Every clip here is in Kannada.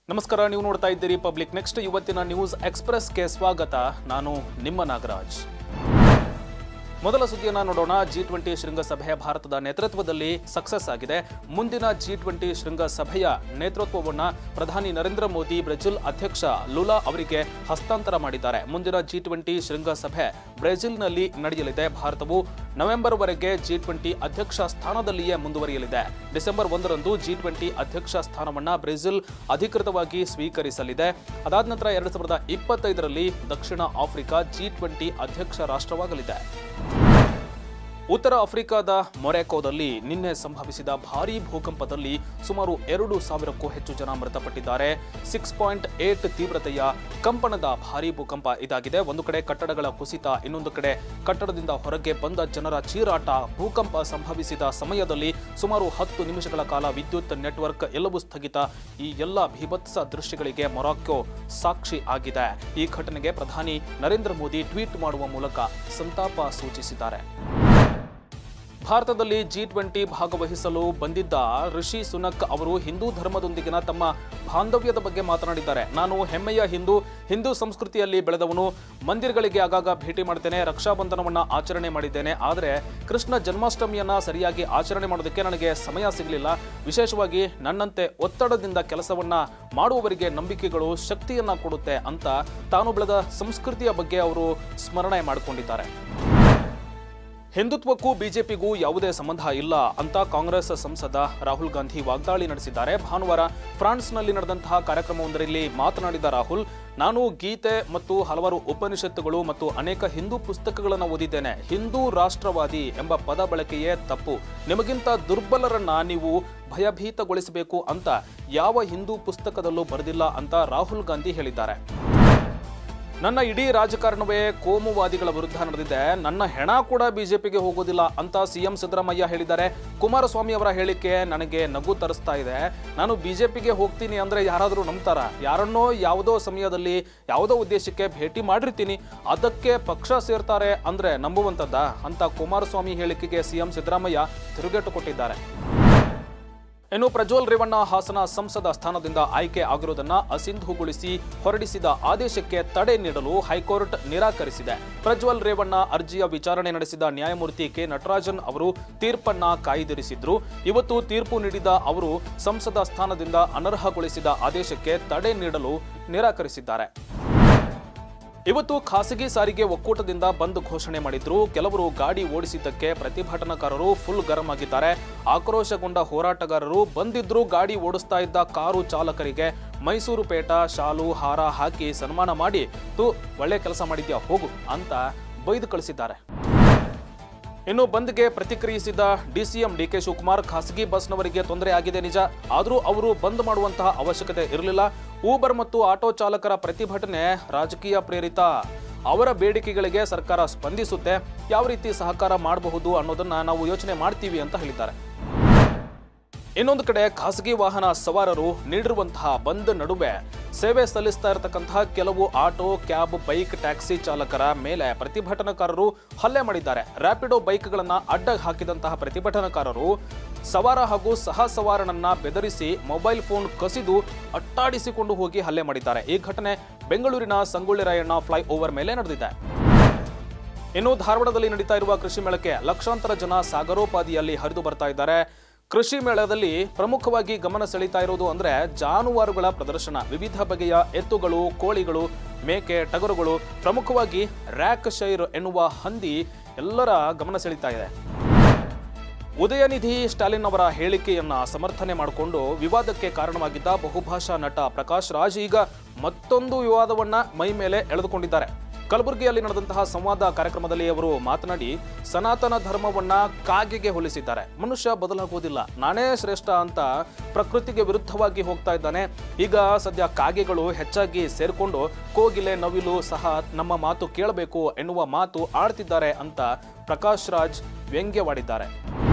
ನಮಸ್ಕಾರ ನೀವು ನೋಡ್ತಾ ಇದ್ದೀರಿ ಪಬ್ಲಿಕ್ ನೆಕ್ಸ್ಟ್ ಇವತ್ತಿನ ನ್ಯೂಸ್ ಎಕ್ಸ್ಪ್ರೆಸ್ಗೆ ಸ್ವಾಗತ ನಾನು ನಿಮ್ಮ ನಾಗರಾಜ್ ಮೊದಲ ಸುದ್ದಿಯನ್ನ ನೋಡೋಣ ಜಿ ಟ್ವೆಂಟಿ ಶೃಂಗಸಭೆ ಭಾರತದ ನೇತೃತ್ವದಲ್ಲಿ ಸಕ್ಸಸ್ ಆಗಿದೆ ಮುಂದಿನ ಜಿ ಟ್ವೆಂಟಿ ಶೃಂಗಸಭೆಯ ನೇತೃತ್ವವನ್ನ ಪ್ರಧಾನಿ ನರೇಂದ್ರ ಮೋದಿ ಬ್ರೆಜಿಲ್ ಅಧ್ಯಕ್ಷ ಲುಲಾ ಅವರಿಗೆ ಹಸ್ತಾಂತರ ಮಾಡಿದ್ದಾರೆ ಮುಂದಿನ ಜಿ ಟ್ವೆಂಟಿ ಶೃಂಗಸಭೆ ಬ್ರೆಜಿಲ್ನಲ್ಲಿ ನಡೆಯಲಿದೆ ಭಾರತವು ನವೆಂಬರ್ವರೆಗೆ ಜಿ ಟ್ವೆಂಟಿ ಅಧ್ಯಕ್ಷ ಸ್ಥಾನದಲ್ಲಿಯೇ ಮುಂದುವರಿಯಲಿದೆ ಡಿಸೆಂಬರ್ ಒಂದರಂದು ಜಿ ಟ್ವೆಂಟಿ ಅಧ್ಯಕ್ಷ ಸ್ಥಾನವನ್ನ ಬ್ರೆಜಿಲ್ ಅಧಿಕೃತವಾಗಿ ಸ್ವೀಕರಿಸಲಿದೆ ಅದಾದ ನಂತರ ಎರಡು ಸಾವಿರದ ಇಪ್ಪತ್ತೈದರಲ್ಲಿ ದಕ್ಷಿಣ ಆಫ್ರಿಕಾ ಜಿ ಟ್ವೆಂಟಿ ಅಧ್ಯಕ್ಷ ರಾಷ್ಟ್ರವಾಗಲಿದೆ ಉತ್ತರ ಆಫ್ರಿಕಾದ ಮೊರೆಕೋದಲ್ಲಿ ನಿನ್ನೆ ಸಂಭವಿಸಿದ ಭಾರೀ ಭೂಕಂಪದಲ್ಲಿ ಸುಮಾರು ಎರಡು ಸಾವಿರಕ್ಕೂ ಹೆಚ್ಚು ಜನ ಮೃತಪಟ್ಟಿದ್ದಾರೆ ಸಿಕ್ಸ್ ಪಾಯಿಂಟ್ ಏಟ್ ತೀವ್ರತೆಯ ಕಂಪನದ ಭಾರೀ ಭೂಕಂಪ ಇದಾಗಿದೆ ಒಂದು ಕಡೆ ಕಟ್ಟಡಗಳ ಕುಸಿತ ಇನ್ನೊಂದು ಕಡೆ ಕಟ್ಟಡದಿಂದ ಹೊರಗೆ ಬಂದ ಜನರ ಚೀರಾಟ ಭೂಕಂಪ ಸಂಭವಿಸಿದ ಸಮಯದಲ್ಲಿ ಸುಮಾರು ಹತ್ತು ನಿಮಿಷಗಳ ಕಾಲ ವಿದ್ಯುತ್ ನೆಟ್ವರ್ಕ್ ಎಲ್ಲವೂ ಸ್ಥಗಿತ ಈ ಎಲ್ಲ ಭೀಭತ್ಸ ದೃಶ್ಯಗಳಿಗೆ ಮೊರಾಕೊ ಸಾಕ್ಷಿ ಆಗಿದೆ ಈ ಘಟನೆಗೆ ಪ್ರಧಾನಿ ನರೇಂದ್ರ ಮೋದಿ ಟ್ವೀಟ್ ಮಾಡುವ ಮೂಲಕ ಸಂತಾಪ ಸೂಚಿಸಿದ್ದಾರೆ ಭಾರತದಲ್ಲಿ ಜಿ ಟ್ವೆಂಟಿ ಭಾಗವಹಿಸಲು ಬಂದಿದ್ದ ಋಷಿ ಸುನಕ್ ಅವರು ಹಿಂದೂ ಧರ್ಮದೊಂದಿಗಿನ ತಮ್ಮ ಬಾಂಧವ್ಯದ ಬಗ್ಗೆ ಮಾತನಾಡಿದ್ದಾರೆ ನಾನು ಹೆಮ್ಮೆಯ ಹಿಂದೂ ಹಿಂದೂ ಸಂಸ್ಕೃತಿಯಲ್ಲಿ ಬೆಳೆದವನು ಮಂದಿರಗಳಿಗೆ ಆಗಾಗ ಭೇಟಿ ಮಾಡ್ತೇನೆ ರಕ್ಷಾಬಂಧನವನ್ನ ಆಚರಣೆ ಮಾಡಿದ್ದೇನೆ ಆದರೆ ಕೃಷ್ಣ ಜನ್ಮಾಷ್ಟಮಿಯನ್ನ ಸರಿಯಾಗಿ ಆಚರಣೆ ಮಾಡೋದಕ್ಕೆ ನನಗೆ ಸಮಯ ಸಿಗಲಿಲ್ಲ ವಿಶೇಷವಾಗಿ ನನ್ನಂತೆ ಒತ್ತಡದಿಂದ ಕೆಲಸವನ್ನ ಮಾಡುವವರಿಗೆ ನಂಬಿಕೆಗಳು ಶಕ್ತಿಯನ್ನ ಕೊಡುತ್ತೆ ಅಂತ ತಾನು ಬೆಳೆದ ಸಂಸ್ಕೃತಿಯ ಬಗ್ಗೆ ಅವರು ಸ್ಮರಣೆ ಮಾಡಿಕೊಂಡಿದ್ದಾರೆ ಹಿಂದುತ್ವಕ್ಕೂ ಬಿಜೆಪಿಗೂ ಯಾವುದೇ ಸಂಬಂಧ ಇಲ್ಲ ಅಂತ ಕಾಂಗ್ರೆಸ್ ಸಂಸದ ರಾಹುಲ್ ಗಾಂಧಿ ವಾಗ್ದಾಳಿ ನಡೆಸಿದ್ದಾರೆ ಭಾನುವಾರ ಫ್ರಾನ್ಸ್ನಲ್ಲಿ ನಡೆದಂತಹ ಕಾರ್ಯಕ್ರಮವೊಂದರಲ್ಲಿ ಮಾತನಾಡಿದ ರಾಹುಲ್ ನಾನು ಗೀತೆ ಮತ್ತು ಹಲವಾರು ಉಪನಿಷತ್ತುಗಳು ಮತ್ತು ಅನೇಕ ಹಿಂದೂ ಪುಸ್ತಕಗಳನ್ನು ಓದಿದ್ದೇನೆ ಹಿಂದೂ ರಾಷ್ಟ್ರವಾದಿ ಎಂಬ ಪದ ಬಳಕೆಯೇ ತಪ್ಪು ನಿಮಗಿಂತ ದುರ್ಬಲರನ್ನ ನೀವು ಭಯಭೀತಗೊಳಿಸಬೇಕು ಅಂತ ಯಾವ ಹಿಂದೂ ಪುಸ್ತಕದಲ್ಲೂ ಬರೆದಿಲ್ಲ ಅಂತ ರಾಹುಲ್ ಗಾಂಧಿ ಹೇಳಿದ್ದಾರೆ ನನ್ನ ಇಡೀ ರಾಜಕಾರಣವೇ ಕೋಮುವಾದಿಗಳ ವಿರುದ್ಧ ನಡೆದಿದೆ ನನ್ನ ಹೆಣ ಕೂಡ ಬಿಜೆಪಿಗೆ ಹೋಗೋದಿಲ್ಲ ಅಂತ ಸಿಎಂ ಸಿದ್ದರಾಮಯ್ಯ ಹೇಳಿದ್ದಾರೆ ಕುಮಾರಸ್ವಾಮಿ ಅವರ ಹೇಳಿಕೆ ನನಗೆ ನಗು ತರಿಸ್ತಾ ಇದೆ ನಾನು ಬಿಜೆಪಿಗೆ ಹೋಗ್ತೀನಿ ಅಂದ್ರೆ ಯಾರಾದರೂ ನಂಬ್ತಾರ ಯಾರನ್ನೋ ಯಾವುದೋ ಸಮಯದಲ್ಲಿ ಯಾವುದೋ ಉದ್ದೇಶಕ್ಕೆ ಭೇಟಿ ಮಾಡಿರ್ತೀನಿ ಅದಕ್ಕೆ ಪಕ್ಷ ಸೇರ್ತಾರೆ ಅಂದ್ರೆ ನಂಬುವಂತದ್ದ ಅಂತ ಕುಮಾರಸ್ವಾಮಿ ಹೇಳಿಕೆಗೆ ಸಿಎಂ ಸಿದ್ದರಾಮಯ್ಯ ತಿರುಗೇಟು ಕೊಟ್ಟಿದ್ದಾರೆ ಇನ್ನು ಪ್ರಜ್ವಲ್ ರೇವಣ್ಣ ಹಾಸನ ಸಂಸದ ಸ್ಥಾನದಿಂದ ಆಯ್ಕೆ ಆಗಿರುವುದನ್ನ ಅಸಿಂಧುಗೊಳಿಸಿ ಹೊರಡಿಸಿದ ಆದೇಶಕ್ಕೆ ತಡೆ ನೀಡಲು ಹೈಕೋರ್ಟ್ ನಿರಾಕರಿಸಿದೆ ಪ್ರಜ್ವಲ್ ರೇವಣ್ಣ ಅರ್ಜಿಯ ವಿಚಾರಣೆ ನಡೆಸಿದ ನ್ಯಾಯಮೂರ್ತಿ ಕೆ ನಟರಾಜನ್ ಅವರು ತೀರ್ಪನ್ನ ಕಾಯ್ದಿರಿಸಿದ್ರು ಇವತ್ತು ತೀರ್ಪು ನೀಡಿದ ಅವರು ಸಂಸದ ಸ್ಥಾನದಿಂದ ಅನರ್ಹಗೊಳಿಸಿದ ಆದೇಶಕ್ಕೆ ತಡೆ ನೀಡಲು ನಿರಾಕರಿಸಿದ್ದಾರೆ ಇವತ್ತು ಖಾಸಗಿ ಸಾರಿಗೆ ಒಕ್ಕೂಟದಿಂದ ಬಂದ್ ಘೋಷಣೆ ಮಾಡಿದ್ರು ಕೆಲವರು ಗಾಡಿ ಓಡಿಸಿದ್ದಕ್ಕೆ ಪ್ರತಿಭಟನಾಕಾರರು ಫುಲ್ ಗರಂ ಆಗಿದ್ದಾರೆ ಆಕ್ರೋಶಗೊಂಡ ಹೋರಾಟಗಾರರು ಬಂದಿದ್ರು ಗಾಡಿ ಓಡಿಸ್ತಾ ಇದ್ದ ಕಾರು ಚಾಲಕರಿಗೆ ಮೈಸೂರು ಪೇಟ ಶಾಲು ಹಾರ ಹಾಕಿ ಸನ್ಮಾನ ಮಾಡಿ ತು ಒಳ್ಳೆ ಕೆಲಸ ಮಾಡಿದ್ಯಾ ಹೋಗು ಅಂತ ಬೈದು ಕಳಿಸಿದ್ದಾರೆ ಇನ್ನು ಬಂದ್ಗೆ ಪ್ರತಿಕ್ರಿಯಿಸಿದ ಡಿಸಿಎಂ ಡಿಕೆ ಶಿವಕುಮಾರ್ ಖಾಸಗಿ ಬಸ್ನವರಿಗೆ ತೊಂದರೆ ಆಗಿದೆ ನಿಜ ಆದರೂ ಅವರು ಬಂದ್ ಮಾಡುವಂತಹ ಅವಶ್ಯಕತೆ ಇರಲಿಲ್ಲ ಊಬರ್ ಮತ್ತು ಆಟೋ ಚಾಲಕರ ಪ್ರತಿಭಟನೆ ರಾಜಕೀಯ ಪ್ರೇರಿತ ಅವರ ಬೇಡಿಕೆಗಳಿಗೆ ಸರ್ಕಾರ ಸ್ಪಂದಿಸುತ್ತೆ ಯಾವ ರೀತಿ ಸಹಕಾರ ಮಾಡಬಹುದು ಅನ್ನೋದನ್ನ ನಾವು ಯೋಚನೆ ಮಾಡ್ತೀವಿ ಅಂತ ಹೇಳಿದ್ದಾರೆ ಇನ್ನೊಂದು ಕಡೆ ಖಾಸಗಿ ವಾಹನ ಸವಾರರು ನೀಡಿರುವಂತಹ ಬಂದ್ ನಡುವೆ ಸೇವೆ ಸಲ್ಲಿಸ್ತಾ ಇರತಕ್ಕಂತಹ ಕೆಲವು ಆಟೋ ಕ್ಯಾಬ್ ಬೈಕ್ ಟ್ಯಾಕ್ಸಿ ಚಾಲಕರ ಮೇಲೆ ಪ್ರತಿಭಟನಾಕಾರರು ಹಲ್ಲೆ ಮಾಡಿದ್ದಾರೆ ರ್ಯಾಪಿಡೋ ಬೈಕ್ಗಳನ್ನ ಅಡ್ಡ ಹಾಕಿದಂತಹ ಪ್ರತಿಭಟನಾಕಾರರು ಸವಾರ ಹಾಗೂ ಸಹ ಸವಾರನನ್ನ ಬೆದರಿಸಿ ಮೊಬೈಲ್ ಫೋನ್ ಕಸಿದು ಅಟ್ಟಾಡಿಸಿಕೊಂಡು ಹೋಗಿ ಹಲ್ಲೆ ಮಾಡಿದ್ದಾರೆ ಈ ಘಟನೆ ಬೆಂಗಳೂರಿನ ಸಂಗೊಳ್ಳಿ ರಾಯಣ್ಣ ಫ್ಲೈ ಓವರ್ ಮೇಲೆ ನಡೆದಿದೆ ಇನ್ನು ಧಾರವಾಡದಲ್ಲಿ ನಡೀತಾ ಇರುವ ಕೃಷಿ ಮೇಳಕ್ಕೆ ಲಕ್ಷಾಂತರ ಜನ ಸಾಗರೋಪಾದಿಯಲ್ಲಿ ಹರಿದು ಬರ್ತಾ ಇದ್ದಾರೆ ಕೃಷಿ ಮೇಳದಲ್ಲಿ ಪ್ರಮುಖವಾಗಿ ಗಮನ ಸೆಳೀತಾ ಇರೋದು ಅಂದ್ರೆ ಜಾನುವಾರುಗಳ ಪ್ರದರ್ಶನ ವಿವಿಧ ಬಗೆಯ ಎತ್ತುಗಳು ಕೋಳಿಗಳು ಮೇಕೆ ಟಗರುಗಳು ಪ್ರಮುಖವಾಗಿ ರ್ಯಾಕ್ ಶೈರ್ ಎನ್ನುವ ಹಂದಿ ಎಲ್ಲರ ಗಮನ ಸೆಳೀತಾ ಇದೆ ಉದಯನಿಧಿ ಸ್ಟಾಲಿನ್ ಅವರ ಹೇಳಿಕೆಯನ್ನ ಸಮರ್ಥನೆ ಮಾಡಿಕೊಂಡು ವಿವಾದಕ್ಕೆ ಕಾರಣವಾಗಿದ್ದ ಬಹುಭಾಷಾ ನಟ ಪ್ರಕಾಶ್ ರಾಜ್ ಈಗ ಮತ್ತೊಂದು ವಿವಾದವನ್ನ ಮೈ ಮೇಲೆ ಎಳೆದುಕೊಂಡಿದ್ದಾರೆ ಕಲಬುರಗಿಯಲ್ಲಿ ನಡೆದಂತಹ ಸಂವಾದ ಕಾರ್ಯಕ್ರಮದಲ್ಲಿ ಅವರು ಮಾತನಾಡಿ ಸನಾತನ ಧರ್ಮವನ್ನ ಕಾಗೆಗೆ ಹೋಲಿಸಿದ್ದಾರೆ ಮನುಷ್ಯ ಬದಲಾಗುವುದಿಲ್ಲ ನಾನೇ ಶ್ರೇಷ್ಠ ಅಂತ ಪ್ರಕೃತಿಗೆ ವಿರುದ್ಧವಾಗಿ ಹೋಗ್ತಾ ಇದ್ದಾನೆ ಈಗ ಸದ್ಯ ಕಾಗೆಗಳು ಹೆಚ್ಚಾಗಿ ಸೇರ್ಕೊಂಡು ಕೋಗಿಲೆ ನವಿಲು ಸಹ ನಮ್ಮ ಮಾತು ಕೇಳಬೇಕು ಎನ್ನುವ ಮಾತು ಆಡ್ತಿದ್ದಾರೆ ಅಂತ ಪ್ರಕಾಶ್ ರಾಜ್ ವ್ಯಂಗ್ಯವಾಡಿದ್ದಾರೆ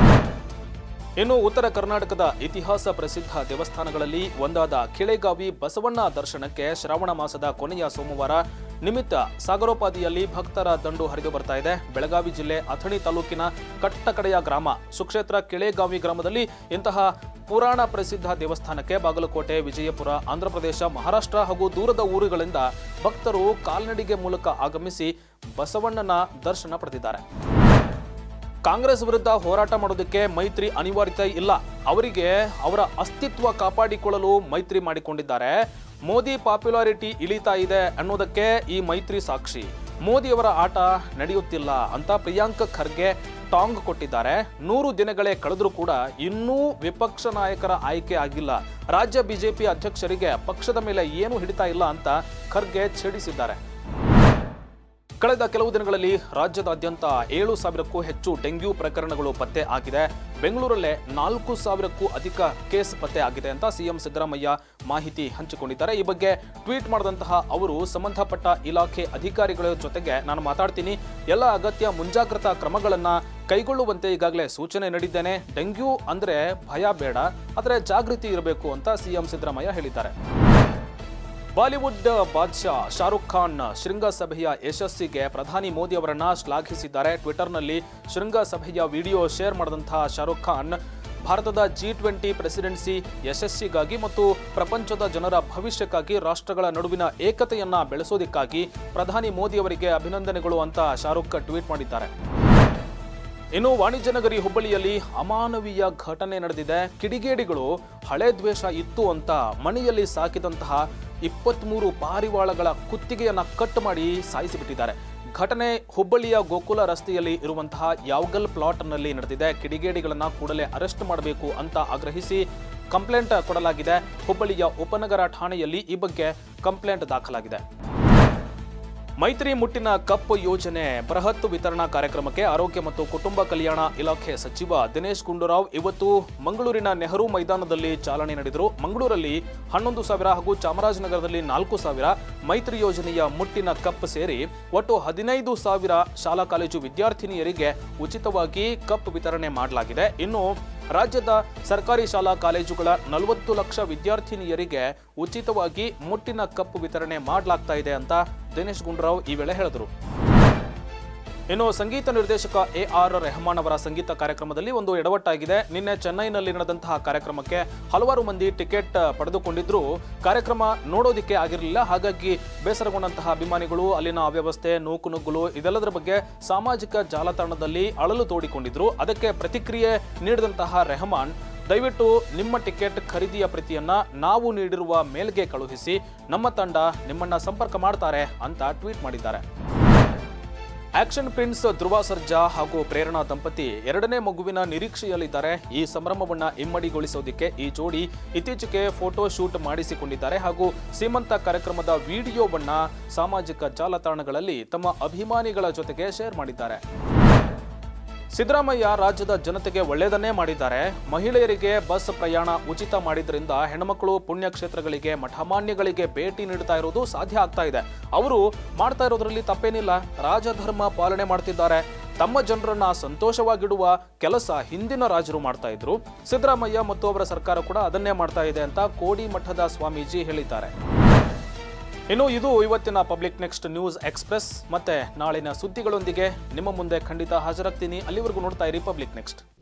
ಇನ್ನು ಉತ್ತರ ಕರ್ನಾಟಕದ ಇತಿಹಾಸ ಪ್ರಸಿದ್ಧ ದೇವಸ್ಥಾನಗಳಲ್ಲಿ ಒಂದಾದ ಕಿಳೆಗಾವಿ ಬಸವಣ್ಣ ದರ್ಶನಕ್ಕೆ ಶ್ರಾವಣ ಮಾಸದ ಕೊನೆಯ ಸೋಮವಾರ ನಿಮಿತ್ತ ಸಾಗರೋಪಾದಿಯಲ್ಲಿ ಭಕ್ತರ ದಂಡು ಹರಿದು ಬರ್ತಾ ಇದೆ ಬೆಳಗಾವಿ ಜಿಲ್ಲೆ ಅಥಣಿ ತಾಲೂಕಿನ ಕಟ್ಟಕಡೆಯ ಗ್ರಾಮ ಸುಕ್ಷೇತ್ರ ಕಿಳೆಗಾವಿ ಗ್ರಾಮದಲ್ಲಿ ಇಂತಹ ಪುರಾಣ ಪ್ರಸಿದ್ಧ ದೇವಸ್ಥಾನಕ್ಕೆ ಬಾಗಲಕೋಟೆ ವಿಜಯಪುರ ಆಂಧ್ರಪ್ರದೇಶ ಮಹಾರಾಷ್ಟ್ರ ಹಾಗೂ ದೂರದ ಊರುಗಳಿಂದ ಭಕ್ತರು ಕಾಲ್ನಡಿಗೆ ಮೂಲಕ ಆಗಮಿಸಿ ಬಸವಣ್ಣನ ದರ್ಶನ ಪಡೆದಿದ್ದಾರೆ ಕಾಂಗ್ರೆಸ್ ವಿರುದ್ಧ ಹೋರಾಟ ಮಾಡೋದಕ್ಕೆ ಮೈತ್ರಿ ಅನಿವಾರ್ಯತೆ ಇಲ್ಲ ಅವರಿಗೆ ಅವರ ಅಸ್ತಿತ್ವ ಕಾಪಾಡಿಕೊಳ್ಳಲು ಮೈತ್ರಿ ಮಾಡಿಕೊಂಡಿದ್ದಾರೆ ಮೋದಿ ಪಾಪ್ಯುಲಾರಿಟಿ ಇಳಿತಾ ಇದೆ ಅನ್ನೋದಕ್ಕೆ ಈ ಮೈತ್ರಿ ಸಾಕ್ಷಿ ಮೋದಿಯವರ ಆಟ ನಡೆಯುತ್ತಿಲ್ಲ ಅಂತ ಪ್ರಿಯಾಂಕ್ ಖರ್ಗೆ ಟಾಂಗ್ ಕೊಟ್ಟಿದ್ದಾರೆ ನೂರು ದಿನಗಳೇ ಕಳೆದರೂ ಕೂಡ ಇನ್ನೂ ವಿಪಕ್ಷ ನಾಯಕರ ಆಯ್ಕೆ ಆಗಿಲ್ಲ ರಾಜ್ಯ ಬಿಜೆಪಿ ಅಧ್ಯಕ್ಷರಿಗೆ ಪಕ್ಷದ ಮೇಲೆ ಏನು ಹಿಡಿತಾ ಇಲ್ಲ ಅಂತ ಖರ್ಗೆ ಛೇಡಿಸಿದ್ದಾರೆ ಕಳೆದ ಕೆಲವು ದಿನಗಳಲ್ಲಿ ರಾಜ್ಯದಾದ್ಯಂತ ಏಳು ಸಾವಿರಕ್ಕೂ ಹೆಚ್ಚು ಡೆಂಗ್ಯೂ ಪ್ರಕರಣಗಳು ಪತ್ತೆ ಆಗಿದೆ ಬೆಂಗಳೂರಲ್ಲೇ ನಾಲ್ಕು ಸಾವಿರಕ್ಕೂ ಅಧಿಕ ಕೇಸ್ ಪತ್ತೆ ಆಗಿದೆ ಅಂತ ಸಿಎಂ ಸಿದ್ದರಾಮಯ್ಯ ಮಾಹಿತಿ ಹಂಚಿಕೊಂಡಿದ್ದಾರೆ ಈ ಬಗ್ಗೆ ಟ್ವೀಟ್ ಮಾಡಿದಂತಹ ಅವರು ಸಂಬಂಧಪಟ್ಟ ಇಲಾಖೆ ಅಧಿಕಾರಿಗಳ ಜೊತೆಗೆ ನಾನು ಮಾತಾಡ್ತೀನಿ ಎಲ್ಲ ಅಗತ್ಯ ಮುಂಜಾಗ್ರತಾ ಕ್ರಮಗಳನ್ನ ಕೈಗೊಳ್ಳುವಂತೆ ಈಗಾಗಲೇ ಸೂಚನೆ ನೀಡಿದ್ದೇನೆ ಡೆಂಗ್ಯೂ ಅಂದ್ರೆ ಭಯ ಬೇಡ ಆದರೆ ಜಾಗೃತಿ ಇರಬೇಕು ಅಂತ ಸಿಎಂ ಸಿದ್ದರಾಮಯ್ಯ ಹೇಳಿದ್ದಾರೆ ಬಾಲಿವುಡ್ ಬಾದ್ಶಾ ಶಾರುಖ್ ಖಾನ್ ಶೃಂಗಸಭೆಯ ಯಶಸ್ಸಿಗೆ ಪ್ರಧಾನಿ ಮೋದಿ ಅವರನ್ನ ಶ್ಲಾಘಿಸಿದ್ದಾರೆ ಟ್ವಿಟರ್ನಲ್ಲಿ ಶೃಂಗಸಭೆಯ ವಿಡಿಯೋ ಶೇರ್ ಮಾಡಿದಂತಹ ಶಾರುಖ್ ಖಾನ್ ಭಾರತದ ಜಿ ಟ್ವೆಂಟಿ ಪ್ರೆಸಿಡೆನ್ಸಿ ಯಶಸ್ಸಿಗಾಗಿ ಮತ್ತು ಪ್ರಪಂಚದ ಜನರ ಭವಿಷ್ಯಕ್ಕಾಗಿ ರಾಷ್ಟ್ರಗಳ ನಡುವಿನ ಏಕತೆಯನ್ನ ಬೆಳೆಸೋದಕ್ಕಾಗಿ ಪ್ರಧಾನಿ ಮೋದಿ ಅವರಿಗೆ ಅಭಿನಂದನೆಗಳು ಅಂತ ಶಾರುಖ್ ಟ್ವೀಟ್ ಮಾಡಿದ್ದಾರೆ ಇನ್ನು ವಾಣಿಜ್ಯ ನಗರಿ ಹುಬ್ಬಳ್ಳಿಯಲ್ಲಿ ಅಮಾನವೀಯ ಘಟನೆ ನಡೆದಿದೆ ಕಿಡಿಗೇಡಿಗಳು ಹಳೆ ದ್ವೇಷ ಇತ್ತು ಅಂತ ಮನೆಯಲ್ಲಿ ಸಾಕಿದಂತಹ ಇಪ್ಪತ್ಮೂರು ಪಾರಿವಾಳಗಳ ಕುತ್ತಿಗೆಯನ್ನ ಕಟ್ ಮಾಡಿ ಸಾಯಿಸಿಬಿಟ್ಟಿದ್ದಾರೆ ಘಟನೆ ಹುಬ್ಬಳ್ಳಿಯ ಗೋಕುಲ ರಸ್ತೆಯಲ್ಲಿ ಇರುವಂತಹ ಯಾವಗಲ್ ಪ್ಲಾಟ್ನಲ್ಲಿ ನಡೆದಿದೆ ಕಿಡಿಗೇಡಿಗಳನ್ನ ಕೂಡಲೇ ಅರೆಸ್ಟ್ ಮಾಡಬೇಕು ಅಂತ ಆಗ್ರಹಿಸಿ ಕಂಪ್ಲೇಂಟ್ ಕೊಡಲಾಗಿದೆ ಹುಬ್ಬಳ್ಳಿಯ ಉಪನಗರ ಠಾಣೆಯಲ್ಲಿ ಈ ಬಗ್ಗೆ ಕಂಪ್ಲೇಂಟ್ ದಾಖಲಾಗಿದೆ ಮೈತ್ರಿ ಮುಟ್ಟಿನ ಕಪ್ ಯೋಜನೆ ಬೃಹತ್ ವಿತರಣಾ ಕಾರ್ಯಕ್ರಮಕ್ಕೆ ಆರೋಗ್ಯ ಮತ್ತು ಕುಟುಂಬ ಕಲ್ಯಾಣ ಇಲಾಖೆ ಸಚಿವ ದಿನೇಶ್ ಗುಂಡೂರಾವ್ ಇವತ್ತು ಮಂಗಳೂರಿನ ನೆಹರು ಮೈದಾನದಲ್ಲಿ ಚಾಲನೆ ನೀಡಿದರು ಮಂಗಳೂರಲ್ಲಿ ಹನ್ನೊಂದು ಸಾವಿರ ಹಾಗೂ ಚಾಮರಾಜನಗರದಲ್ಲಿ ನಾಲ್ಕು ಸಾವಿರ ಮೈತ್ರಿ ಯೋಜನೆಯ ಮುಟ್ಟಿನ ಕಪ್ ಸೇರಿ ಒಟ್ಟು ಹದಿನೈದು ಸಾವಿರ ಶಾಲಾ ಕಾಲೇಜು ವಿದ್ಯಾರ್ಥಿನಿಯರಿಗೆ ಉಚಿತವಾಗಿ ಕಪ್ ವಿತರಣೆ ಮಾಡಲಾಗಿದೆ ಇನ್ನು ರಾಜ್ಯದ ಸರ್ಕಾರಿ ಶಾಲಾ ಕಾಲೇಜುಗಳ ನಲವತ್ತು ಲಕ್ಷ ವಿದ್ಯಾರ್ಥಿನಿಯರಿಗೆ ಉಚಿತವಾಗಿ ಮುಟ್ಟಿನ ಕಪ್ ವಿತರಣೆ ಮಾಡಲಾಗ್ತಾ ಇದೆ ಅಂತ ದಿನೇಶ್ ಗುಂಡೂರಾವ್ ಈ ವೇಳೆ ಹೇಳಿದರು ಇನ್ನು ಸಂಗೀತ ನಿರ್ದೇಶಕ ಎ ಆರ್ ರೆಹಮಾನ್ ಅವರ ಸಂಗೀತ ಕಾರ್ಯಕ್ರಮದಲ್ಲಿ ಒಂದು ಎಡವಟ್ಟಾಗಿದೆ ನಿನ್ನೆ ಚೆನ್ನೈನಲ್ಲಿ ನಡೆದಂತಹ ಕಾರ್ಯಕ್ರಮಕ್ಕೆ ಹಲವಾರು ಮಂದಿ ಟಿಕೆಟ್ ಪಡೆದುಕೊಂಡಿದ್ರು ಕಾರ್ಯಕ್ರಮ ನೋಡೋದಿಕ್ಕೆ ಆಗಿರಲಿಲ್ಲ ಹಾಗಾಗಿ ಬೇಸರಗೊಂಡಂತಹ ಅಭಿಮಾನಿಗಳು ಅಲ್ಲಿನ ಅವ್ಯವಸ್ಥೆ ನೂಕುನುಗ್ಗುಲು ಇದೆಲ್ಲದರ ಬಗ್ಗೆ ಸಾಮಾಜಿಕ ಜಾಲತಾಣದಲ್ಲಿ ಅಳಲು ತೋಡಿಕೊಂಡಿದ್ರು ಅದಕ್ಕೆ ಪ್ರತಿಕ್ರಿಯೆ ನೀಡಿದಂತಹ ರೆಹಮಾನ್ ದಯವಿಟ್ಟು ನಿಮ್ಮ ಟಿಕೆಟ್ ಖರೀದಿಯ ಪ್ರತಿಯನ್ನ ನಾವು ನೀಡಿರುವ ಮೇಲ್ಗೆ ಕಳುಹಿಸಿ ನಮ್ಮ ತಂಡ ನಿಮ್ಮನ್ನ ಸಂಪರ್ಕ ಮಾಡ್ತಾರೆ ಅಂತ ಟ್ವೀಟ್ ಮಾಡಿದ್ದಾರೆ ಆಕ್ಷನ್ ಪ್ರಿನ್ಸ್ ಧ್ರುವ ಸರ್ಜಾ ಹಾಗೂ ಪ್ರೇರಣಾ ದಂಪತಿ ಎರಡನೇ ಮಗುವಿನ ನಿರೀಕ್ಷೆಯಲ್ಲಿದ್ದಾರೆ ಈ ಸಂಭ್ರಮವನ್ನ ಇಮ್ಮಡಿಗೊಳಿಸೋದಕ್ಕೆ ಈ ಜೋಡಿ ಇತ್ತೀಚೆಗೆ ಫೋಟೋ ಶೂಟ್ ಮಾಡಿಸಿಕೊಂಡಿದ್ದಾರೆ ಹಾಗೂ ಸೀಮಂತ ಕಾರ್ಯಕ್ರಮದ ವಿಡಿಯೋವನ್ನ ಸಾಮಾಜಿಕ ಜಾಲತಾಣಗಳಲ್ಲಿ ತಮ್ಮ ಅಭಿಮಾನಿಗಳ ಜೊತೆಗೆ ಶೇರ್ ಮಾಡಿದ್ದಾರೆ ಸಿದ್ದರಾಮಯ್ಯ ರಾಜ್ಯದ ಜನತೆಗೆ ಒಳ್ಳೆಯದನ್ನೇ ಮಾಡಿದ್ದಾರೆ ಮಹಿಳೆಯರಿಗೆ ಬಸ್ ಪ್ರಯಾಣ ಉಚಿತ ಮಾಡಿದ್ರಿಂದ ಹೆಣ್ಮಕ್ಳು ಪುಣ್ಯಕ್ಷೇತ್ರಗಳಿಗೆ ಮಠಮಾನ್ಯಗಳಿಗೆ ಭೇಟಿ ನೀಡ್ತಾ ಇರೋದು ಸಾಧ್ಯ ಆಗ್ತಾ ಇದೆ ಅವರು ಮಾಡ್ತಾ ಇರೋದ್ರಲ್ಲಿ ತಪ್ಪೇನಿಲ್ಲ ರಾಜಧರ್ಮ ಪಾಲನೆ ಮಾಡ್ತಿದ್ದಾರೆ ತಮ್ಮ ಜನರನ್ನ ಸಂತೋಷವಾಗಿಡುವ ಕೆಲಸ ಹಿಂದಿನ ರಾಜರು ಮಾಡ್ತಾ ಇದ್ರು ಸಿದ್ದರಾಮಯ್ಯ ಮತ್ತು ಅವರ ಸರ್ಕಾರ ಕೂಡ ಅದನ್ನೇ ಮಾಡ್ತಾ ಇದೆ ಅಂತ ಕೋಡಿ ಮಠದ ಸ್ವಾಮೀಜಿ ಹೇಳಿದ್ದಾರೆ ಇನ್ನು ಇದು ಇವತ್ತಿನ ಪಬ್ಲಿಕ್ ನೆಕ್ಸ್ಟ್ ನ್ಯೂಸ್ ಎಕ್ಸ್ಪ್ರೆಸ್ ಮತ್ತೆ ನಾಳಿನ ಸುದ್ದಿಗಳೊಂದಿಗೆ ನಿಮ್ಮ ಮುಂದೆ ಖಂಡಿತ ಹಾಜರಾಗ್ತೀನಿ ಅಲ್ಲಿವರೆಗೂ ನೋಡ್ತಾ ಇರಿ ಪಬ್ಲಿಕ್ ನೆಕ್ಸ್ಟ್